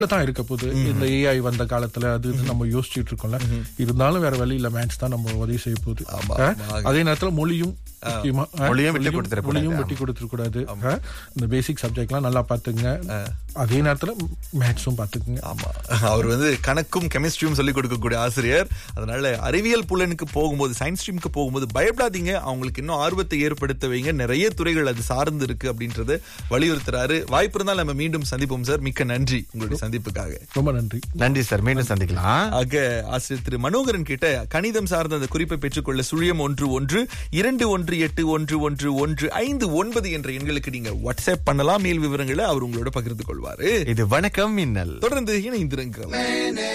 தான் இருக்க போகுது இந்த ஏஐ வந்த காலத்துல அது இது நம்ம யோசிச்சுட்டு இருக்கோம்ல இருந்தாலும் வேற வழி இல்ல மேத்ஸ் தான் நம்ம உதவி செய்ய போகுது ஆமா, ஆ? ஆமா. அதே நேரத்துல மொழியும் முக்கியமா ஆ? மொழியும் விட்டு கொடுத்துடக் கூடாது. மொழியும் விட்டு கொடுத்துட கூடாது ஆ? இந்த பேசிக் சப்ஜெக்ட்லாம் நல்லா பாத்துங்க அதே நேரத்துல மேத்ஸும் பாத்துக்குங்க ஆமா அவர் வந்து கணக்கும் கெமிஸ்ட்ரியும் சொல்லிக் கொடுக்கக்கூடிய ஆசிரியர் அதனால அறிவியல் புலனுக்கு போகும்போது சயின்ஸ் ஸ்ட்ரீமுக்கு போகும்போது பயப்படாதீங்க அவங்களுக்கு இன்னும் ஆர்வத்தை ஏற்படுத்த வைங்க நிறைய துறைகள் அது சார்ந்து இருக்கு அப்படின்றத வலியுறுத்துறாரு வாய்ப்பு இருந்தால் நம்ம மீண்டும் சந்திப்போம் சார் மிக்க நன்றி உங்களுடைய சந்திப்புக்காக ரொம்ப நன்றி நன்றி சார் மீண்டும் சந்திக்கலாம் ஆக ஆசிரியர் திரு மனோகரன் கிட்ட கணிதம் சார்ந்த அந்த குறிப்பை பெற்றுக்கொள்ள சுழியம் ஒன்று ஒன்று இரண்டு ஒன்று எட்டு ஒன்று ஒன்று ஒன்று ஐந்து ஒன்பது என்ற எண்களுக்கு நீங்க வாட்ஸ்அப் பண்ணலாம் மேல் விவரங்களை அவர் உங்களோட பகிர்ந்து கொள்வாரு இது வணக்கம் மின்னல் தொடர்ந்து இணைந்திருங்கள்